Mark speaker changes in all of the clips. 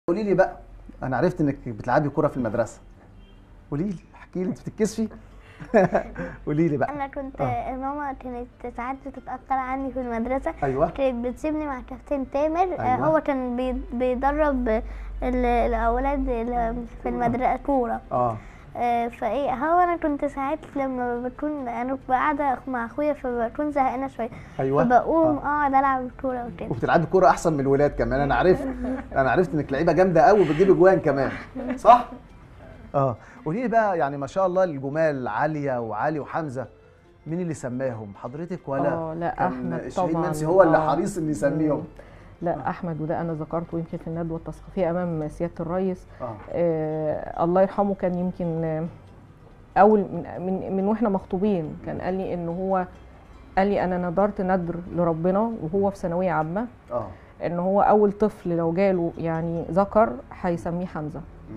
Speaker 1: قولي لي بقى انا عرفت انك بتلعبي كوره في المدرسه قولي لي احكي لي انت بتتكسفي قولي لي بقى
Speaker 2: انا كنت
Speaker 1: آه.
Speaker 2: ماما كانت ساعات بتتاخر عني في المدرسه
Speaker 1: ايوه
Speaker 2: كانت بتسيبني مع كابتن تامر آه،
Speaker 1: أيوة.
Speaker 2: هو كان بي- بيدرب ال- الاولاد ال- في المدرسه كوره
Speaker 1: اه
Speaker 2: آه، فايه هو انا كنت ساعات لما بكون انا ببقى قاعده مع اخويا فبكون زهقانه شويه
Speaker 1: ايوه
Speaker 2: فبقوم
Speaker 1: آه.
Speaker 2: اقعد العب كوره وكده
Speaker 1: وبتلعبي كوره احسن من الولاد كمان انا عرفت انا عرفت انك لعيبه جامده قوي وبتجيبي جوان كمان صح اه قولي لي بقى يعني ما شاء الله الجمال عاليه وعلي وحمزه مين اللي سماهم حضرتك ولا
Speaker 3: آه، لا،
Speaker 1: كان
Speaker 3: أحمد
Speaker 1: الشهيد
Speaker 3: طبعاً.
Speaker 1: منسي هو اللي
Speaker 3: آه.
Speaker 1: حريص ان يسميهم
Speaker 3: لا احمد وده انا ذكرته يمكن في الندوه التثقيفيه امام سياده الرئيس
Speaker 1: اه
Speaker 3: آه الله يرحمه كان يمكن آه، اول من, من من واحنا مخطوبين كان قال لي ان هو قال لي انا نذرت نذر لربنا وهو في ثانويه عامه
Speaker 1: اه
Speaker 3: ان هو اول طفل لو جاله يعني ذكر هيسميه حمزه
Speaker 1: مم.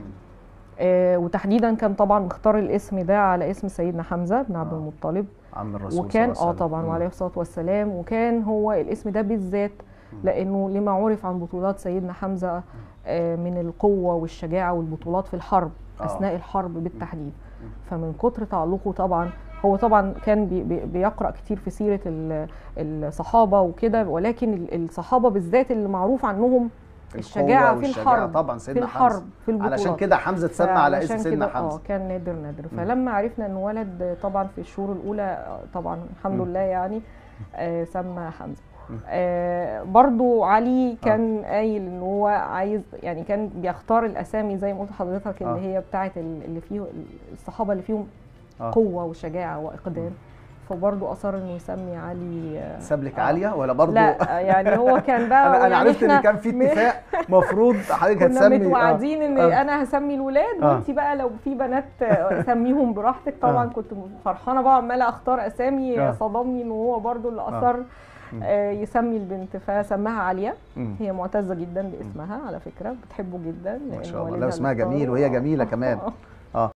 Speaker 3: آه وتحديدا كان طبعا مختار الاسم ده على اسم سيدنا حمزه بن عبد
Speaker 1: آه.
Speaker 3: المطلب
Speaker 1: عم الرسول
Speaker 3: وكان
Speaker 1: صلى الله
Speaker 3: اه
Speaker 1: عليه وسلم.
Speaker 3: طبعا
Speaker 1: مم.
Speaker 3: وعليه الصلاه والسلام وكان هو الاسم ده بالذات لانه لما عرف عن بطولات سيدنا حمزه آه، من القوه والشجاعه والبطولات في الحرب
Speaker 1: آه.
Speaker 3: اثناء الحرب بالتحديد فمن كتر تعلقه طبعا هو طبعا كان بي بي بيقرا كتير في سيره ال- الصحابه وكده ولكن ال- الصحابه بالذات اللي معروف عنهم الشجاعه
Speaker 1: القوة
Speaker 3: في
Speaker 1: والشجاعة
Speaker 3: الحرب
Speaker 1: طبعا
Speaker 3: في
Speaker 1: سيدنا حمزه
Speaker 3: الحرب في البطولات
Speaker 1: علشان كده حمزه اتسمى على اسم
Speaker 3: فعلشان
Speaker 1: سيدنا
Speaker 3: كده
Speaker 1: حمزه
Speaker 3: اه كان نادر نادر فلما عرفنا انه ولد طبعا في الشهور الاولى آه، طبعا الحمد
Speaker 1: مم.
Speaker 3: لله يعني آه سمى حمزه
Speaker 1: مم.
Speaker 3: آه برضو علي كان قايل ان هو عايز يعني كان بيختار الاسامي زي ما قلت لحضرتك اللي
Speaker 1: آه.
Speaker 3: هي بتاعه ال- اللي فيه الصحابه اللي فيهم
Speaker 1: آه.
Speaker 3: قوه وشجاعه واقدام فبرضو اصر انه يسمي علي آه،
Speaker 1: ساب لك
Speaker 3: آه.
Speaker 1: عاليه ولا برضه
Speaker 3: لا يعني هو كان بقى
Speaker 1: انا انا
Speaker 3: يعني
Speaker 1: عرفت ان
Speaker 3: إحنا
Speaker 1: كان في
Speaker 3: م-
Speaker 1: اتفاق مفروض حضرتك
Speaker 3: كنا
Speaker 1: هتسمي
Speaker 3: متوعدين ان
Speaker 1: آه.
Speaker 3: انا هسمي الولاد
Speaker 1: آه.
Speaker 3: وانت بقى لو في بنات آه، سميهم براحتك طبعا
Speaker 1: آه.
Speaker 3: كنت فرحانه بقى عماله اختار اسامي
Speaker 1: آه.
Speaker 3: صدمني ان هو برضو اللي اصر آه، يسمي البنت فسماها عاليه
Speaker 1: مم.
Speaker 3: هي معتزه جدا باسمها على فكره بتحبه جدا
Speaker 1: ما
Speaker 3: لأن
Speaker 1: شاء الله
Speaker 3: والدها
Speaker 1: لا اسمها
Speaker 3: اللي
Speaker 1: جميل
Speaker 3: اختاره.
Speaker 1: وهي
Speaker 3: آه.
Speaker 1: جميله كمان
Speaker 3: آه.